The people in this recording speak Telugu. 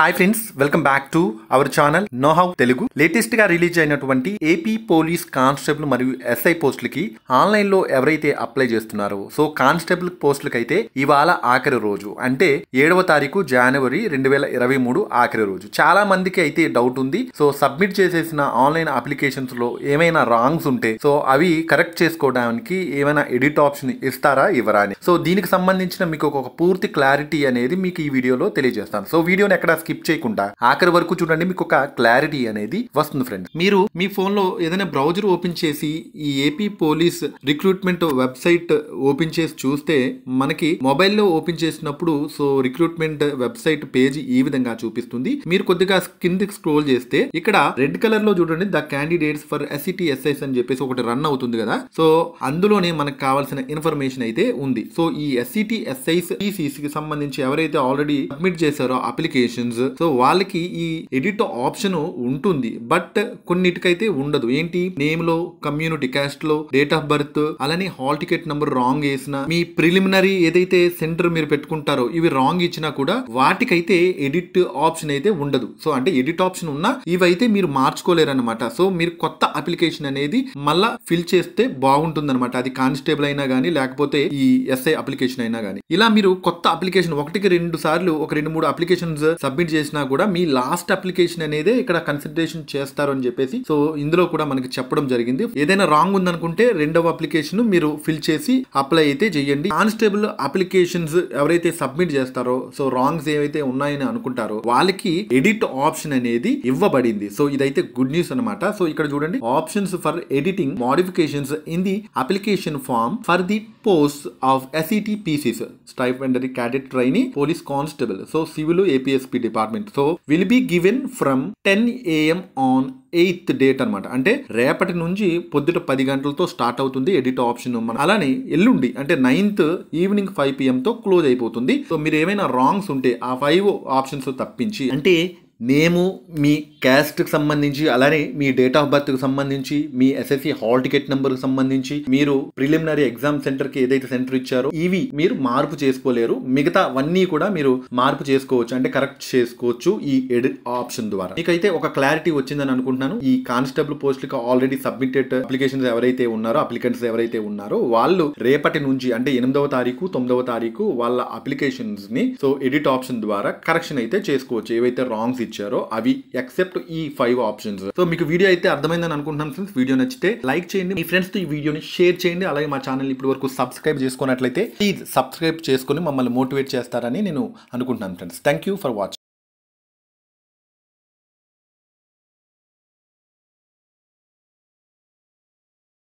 hi friends welcome back to our channel know how Telugu latest గా రిలీజ్ అయినటువంటి ఏపీ పోలీస్ కానిస్టేబుల్ మరియు ఎస్ఐ పోస్టులకి ఆన్లైన్ లో ఎవరైతే అప్లై చేస్తున్నారో సో కానిస్టేబుల్ పోస్టులకి అయితే ఇవాళ ఆఖరి రోజు అంటే ఏడవ తారీఖు జనవరి రెండు వేల ఇరవై మూడు ఆఖరి రోజు చాలా మందికి అయితే డౌట్ ఉంది సో సబ్మిట్ చేసేసిన ఆన్లైన్ అప్లికేషన్స్ లో ఏమైనా రాంగ్స్ ఉంటే సో అవి కరెక్ట్ చేసుకోవడానికి ఏమైనా ఎడిట్ ఆప్షన్ ఇస్తారా ఇవ్వరా అని సో దీనికి సంబంధించిన మీకు ఒక పూర్తి క్లారిటీ అనేది మీకు ఈ వీడియోలో తెలియజేస్తాను సో వీడియోని ఎక్కడ స్కిప్ చేయకుండా ఆఖరి వరకు చూడండి మీకు ఒక క్లారిటీ అనేది వస్తుంది ఫ్రెండ్ మీరు మీ ఫోన్ లో ఏదైనా బ్రౌజర్ ఓపెన్ చేసి ఈ AP police recruitment website open చేసి చూస్తే మనకి మొబైల్లో ఓపెన్ చేసినప్పుడు సో రిక్రూట్మెంట్ వెబ్సైట్ పేజ్ ఈ విధంగా చూపిస్తుంది మీరు కొద్దిగా కిందికి స్క్రోల్ చేస్తే ఇక్కడ రెడ్ కలర్ లో చూడండి the candidates for SCT SIs అని చెప్పేసి ఒకటి రన్ అవుతుంది కదా సో అందులోనే మనకు కావాల్సిన ఇన్ఫర్మేషన్ అయితే ఉంది సో ఈ ఎస్సిటి ఎస్ఐస్ కి సంబంధించి ఎవరైతే ఆల్రెడీ సబ్మిట్ చేశారో అప్లికేషన్స్ సో వాళ్ళకి ఈ ఎడిట్ ఆప్షన్ ఉంటుంది బట్ కొన్నిటికైతే ఉండదు ఏంటి నేమ్ లో కమ్యూనిటీ క్యాస్ట్ లో డేట్ ఆఫ్ బర్త్ అలానే హాల్ టికెట్ నంబర్ రాంగ్ వేసిన మీ ప్రిలిమినరీ ఏదైతే సెంటర్ మీరు పెట్టుకుంటారో ఇవి రాంగ్ ఇచ్చినా కూడా వాటికైతే ఎడిట్ ఆప్షన్ అయితే ఉండదు సో అంటే ఎడిట్ ఆప్షన్ ఉన్నా ఇవైతే మీరు మార్చుకోలేరు అనమాట సో మీరు కొత్త అప్లికేషన్ అనేది మళ్ళా ఫిల్ చేస్తే బాగుంటుంది అనమాట అది కానిస్టేబుల్ అయినా కానీ లేకపోతే ఈ ఎస్ఐ అప్లికేషన్ అయినా కానీ ఇలా మీరు కొత్త అప్లికేషన్ ఒకటికి రెండు సార్లు ఒక రెండు మూడు అప్లికేషన్స్ సబ్మిట్ చేసినా కూడా మీ లాస్ట్ అప్లికేషన్ అనేది ఇక్కడ కన్సిడరేషన్ చేస్తారు అని చెప్పేసి సో ఇందులో కూడా మనకి చెప్పడం జరిగింది ఏదైనా రాంగ్ ఉందనుకుంటే రెండవ అప్లికేషన్ మీరు ఫిల్ చేసి అప్లై అయితే చేయండి కానిస్టేబుల్ అప్లికేషన్స్ ఎవరైతే సబ్మిట్ చేస్తారో సో రాంగ్స్ ఏవైతే ఉన్నాయని అనుకుంటారో వాళ్ళకి ఎడిట్ ఆప్షన్ అనేది ఇవ్వబడింది సో ఇదైతే గుడ్ న్యూస్ అనమాట సో ఇక్కడ చూడండి options for editing modifications in the application form for the post of SET PCs stipendiary cadet trainee police constable so civil APSP department so will be given from ten AM on eighth date అనమాట అంటే రేపటి నుంచి పొద్దుట పది గంటలతో స్టార్ట్ అవుతుంది ఎడిట్ ఆప్షన్ మన అలానే ఎల్లుండి అంటే నైన్త్ ఈవినింగ్ ఫైవ్ పిఎంతో క్లోజ్ అయిపోతుంది సో మీరు ఏమైనా రాంగ్స్ ఉంటే ఆ ఫైవ్ ఆప్షన్స్ తప్పించి అంటే నేము మీ క్యాస్ట్కి సంబంధించి అలానే మీ డేట్ ఆఫ్ బర్త్కి సంబంధించి మీ ఎస్ఎస్సి హాల్ టికెట్ నెంబర్కి సంబంధించి మీరు ప్రిలిమినరీ ఎగ్జామ్ సెంటర్కి ఏదైతే సెంటర్ ఇచ్చారో ఇవి మీరు మార్పు చేసుకోలేరు మిగతా అవన్నీ కూడా మీరు మార్పు చేసుకోవచ్చు అంటే కరెక్ట్ చేసుకోవచ్చు ఈ ఎడిట్ ఆప్షన్ ద్వారా మీకైతే ఒక క్లారిటీ వచ్చిందని అనుకుంటున్నాను ఈ కానిస్టేబుల్ పోస్టులకు ఆల్రెడీ సబ్మిటెడ్ అప్లికేషన్స్ ఎవరైతే ఉన్నారో అప్లికెంట్స్ ఎవరైతే ఉన్నారో వాళ్ళు రేపటి నుంచి అంటే ఎనిమిదవ తారీఖు తొమ్మిదవ తారీఖు వాళ్ళ అప్లికేషన్స్ ని సో ఎడిట్ ఆప్షన్ ద్వారా కరెక్షన్ అయితే చేసుకోవచ్చు ఏవైతే రాంగ్స్ ఇచ్చారో అవి ఎక్సెప్ట్ ఈ ఫైవ్ ఆప్షన్స్ సో మీకు వీడియో అయితే అర్థమైందని అనుకుంటున్నాను ఫ్రెండ్స్ వీడియో నచ్చితే లైక్ చేయండి మీ ఫ్రెండ్స్ తో ఈ వీడియోని షేర్ చేయండి అలాగే మా ఛానల్ ఇప్పటి వరకు సబ్స్క్రైబ్ చేసుకున్నట్లయితే ప్లీజ్ సబ్స్క్రైబ్ చేసుకుని మమ్మల్ని మోటివేట్ చేస్తారని నేను అనుకుంటున్నాను friends thank you for watching